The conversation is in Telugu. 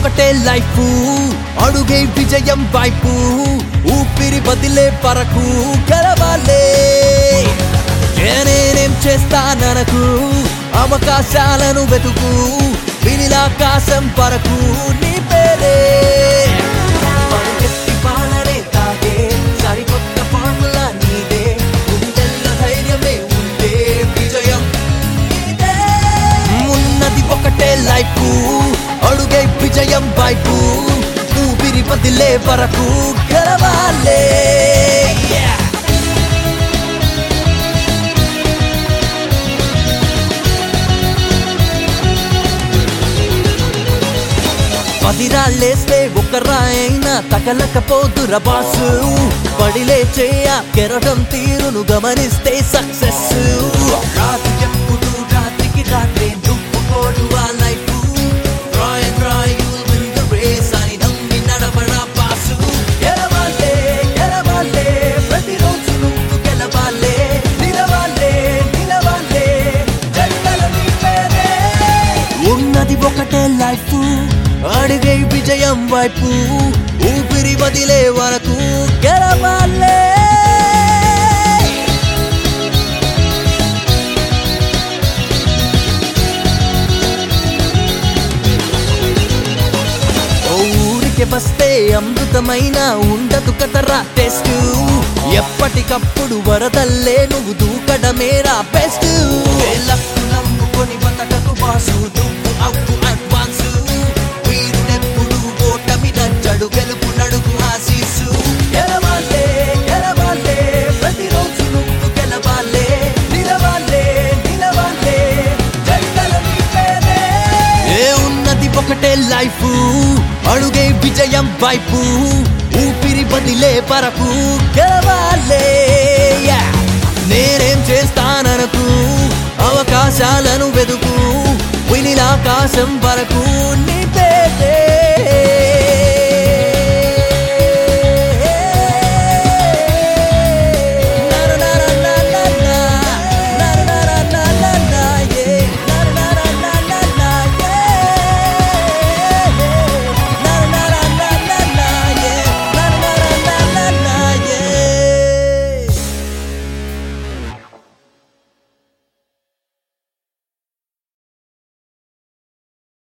ఒకటే లైఫ్ అడుగే విజయం వైపు ఊపిరి బదిలే పరకు గెలవాలే నేనేం చేస్తాననకు అవకాశాలను వెతుకు వినిలాకాశం పరకు నీ పేరే పరుగెత్తి పాలనే తాగే సరికొత్త ఫార్ములా నీదే గుండెల్లో ధైర్యమే ఉంటే విజయం నీదే. ఉన్నది ఒకటే లైఫ్ అడుగే విజయం వైపు ఊపిరి బదిలే వరకు గెలవాలే Yeah! పదిరాళ్ళేస్తే ఒక రాయైనా తగలకపోతురా బాసు పడిలే చేయ కెరటం తీరును గమనిస్తే సక్సెస్ రాత్రి ఎప్పుడు రాత్రికి రాత్రే నువ్వు కోడు ఆ life try try you will the race అని నమ్మి నడవడా బాసు గెలవాలే గెలవాలే ప్రతిరోజు నువ్వు గెలవాలే నిలవాలే నిలవాలే జంటల నీ పేరే ఉన్నది ఒకటే లైఫ్ అడిగే విజయం వైపు ఊపిరి వదిలే వరకు గెలవాలే ఓ ఊరికి వస్తే అమృతమైన ఉండదు కదరా టెస్ట్ ఎప్పటికప్పుడు వరదల్లే నువ్వు దూకడమేరా బెస్ట్ లక్కు నమ్ముకొని బతకకు బాసు నువ్వు అవ్వు అడ్వాన్స్ వీరుడెప్పుడు ఓటమి నచ్చడు గెలుపు నడుగు ఆశీసు గెలవాలే గెలవాలే ప్రతిరోజు నువ్వు గెలవాలే నిలవాలే నిలవాలే జంటల నీ పేరే ఏ ఉన్నది ఒకటే లైఫ్ అడుగే విజయం వైపు ఊపిరి బదిలే పరకు గెలవాలే Yeah! నేనేం చేస్తాననకు అవకాశాలను వెతుకు వినిలాకాశం వరకు నీ